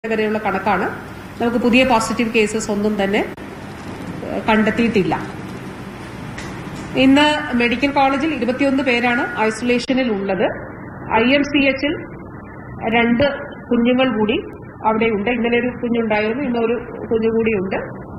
വരെയുള്ള കണക്കാണ് നമുക്ക് പുതിയ പോസിറ്റീവ് കേസസ് ഒന്നും തന്നെ ഏഹ്, കണ്ടെത്തിയിട്ടില്ല ഇന്ന് മെഡിക്കൽ കോളേജിൽ ഇരുപത്തിയൊന്ന് പേരാണ് ഐസൊലേഷനിൽ ഉള്ളത് ഐ എം സി എച്ചിൽ രണ്ട് കുഞ്ഞുങ്ങൾ കൂടി അവിടെയുണ്ട് ഇന്നലെ ഒരു കുഞ്ഞുണ്ടായിരുന്നു ഇന്നൊരു കുഞ്ഞു കൂടിയുണ്ട്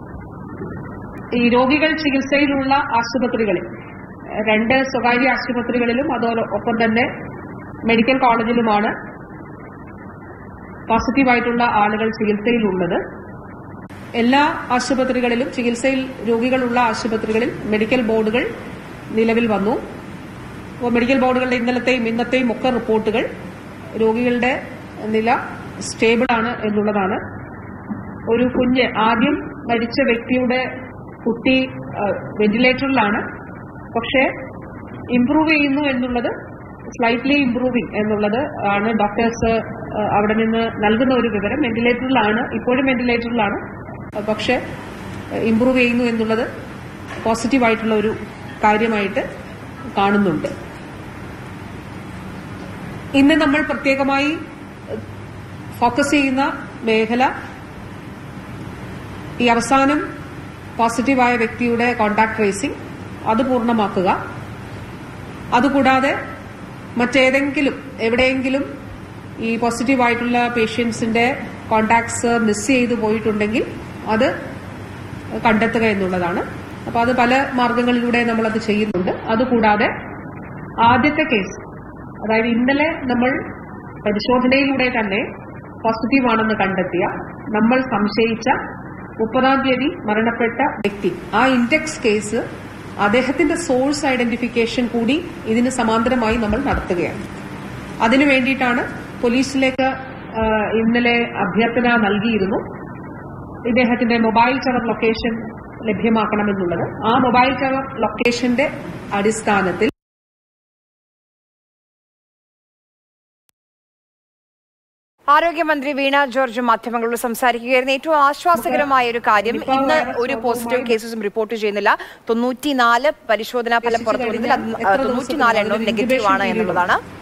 ഈ രോഗികൾ ചികിത്സയിലുള്ള ആശുപത്രികളിൽ രണ്ട് സ്വകാര്യ ആശുപത്രികളിലും അതോടൊപ്പം തന്നെ മെഡിക്കൽ കോളേജിലുമാണ് പോസിറ്റീവായിട്ടുള്ള ആളുകൾ ചികിത്സയിലുള്ളത് എല്ലാ ആശുപത്രികളിലും ചികിത്സയിൽ രോഗികളുള്ള ആശുപത്രികളിൽ മെഡിക്കൽ ബോർഡുകൾ നിലവിൽ വന്നു അപ്പോൾ മെഡിക്കൽ ബോർഡുകളുടെ ഇന്നലത്തെയും ഇന്നത്തെയും ഒക്കെ റിപ്പോർട്ടുകൾ രോഗികളുടെ നില സ്റ്റേബിൾ ആണ് എന്നുള്ളതാണ് ഒരു കുഞ്ഞ് ആദ്യം മരിച്ച വ്യക്തിയുടെ കുട്ടി ആ, വെന്റിലേറ്ററിലാണ് പക്ഷേ ഇംപ്രൂവ് ചെയ്യുന്നു എന്നുള്ളത് സ്ലൈറ്റ്ലി ഇംപ്രൂവിംഗ് എന്നുള്ളത് ആണ് ഡോക്ടേഴ്സ് ആ, അവിടെ നിന്ന് നൽകുന്ന ഒരു വിവരം വെന്റിലേറ്ററിലാണ് ഇപ്പോഴും വെന്റിലേറ്ററിലാണ് പക്ഷേ ഇംപ്രൂവ് ചെയ്യുന്നു എന്നുള്ളത് പോസിറ്റീവായിട്ടുള്ള ഒരു കാര്യമായിട്ട് കാണുന്നുണ്ട് ഇന്ന് നമ്മൾ പ്രത്യേകമായി ഫോക്കസ് ചെയ്യുന്ന മേഖല ഈ അവസാനം പോസിറ്റീവായ വ്യക്തിയുടെ കോണ്ടാക്ട് ട്രേസിംഗ് അത് പൂർണ്ണമാക്കുക അതുകൂടാതെ മറ്റേതെങ്കിലും എവിടെയെങ്കിലും ഈ പോസിറ്റീവായിട്ടുള്ള പേഷ്യൻസിന്റെ കോണ്ടാക്ട്സ് മിസ് ചെയ്തു പോയിട്ടുണ്ടെങ്കിൽ അത് കണ്ടെത്തുക എന്നുള്ളതാണ് അപ്പോൾ അത് പല മാർഗങ്ങളിലൂടെ നമ്മളത് ചെയ്യുന്നുണ്ട് അതുകൂടാതെ ആദ്യത്തെ കേസ് അതായത് ഇന്നലെ നമ്മൾ പരിശോധനയിലൂടെ തന്നെ പോസിറ്റീവ് ആണെന്ന് കണ്ടെത്തിയ നമ്മൾ സംശയിച്ച മുപ്പതാം തീയതി മരണപ്പെട്ട വ്യക്തി ആ ഇൻഡെക്സ് കേസ് അദ്ദേഹത്തിന്റെ സോഴ്സ് ഐഡന്റിഫിക്കേഷൻ കൂടി ഇതിന് സമാന്തരമായി നമ്മൾ നടത്തുകയാണ് അതിനു വേണ്ടിയിട്ടാണ് പോലീസിലേക്ക് ആ, ഇന്നലെ അഭ്യർത്ഥന നൽകിയിരുന്നു ഇദ്ദേഹത്തിന്റെ മൊബൈൽ ടവർ ലൊക്കേഷൻ ലഭ്യമാക്കണമെന്നുള്ളത് ആ മൊബൈൽ ടവർ ലൊക്കേഷന്റെ അടിസ്ഥാനത്തിൽ ആരോഗ്യമന്ത്രി വീണ ജോർജ് മാധ്യമങ്ങളോട് സംസാരിക്കുകയായിരുന്നു ഏറ്റവും ആശ്വാസകരമായ ഒരു കാര്യം ഇന്ന് ഒരു പോസിറ്റീവ് കേസസും റിപ്പോർട്ട് ചെയ്യുന്നില്ല തൊണ്ണൂറ്റിനാല് പരിശോധനാ ഫലം പുറത്തു വന്നതിൽ അത് തൊണ്ണൂറ്റിനാല് എണ്ണവും നെഗറ്റീവ് ആണ് എന്നുള്ളതാണ്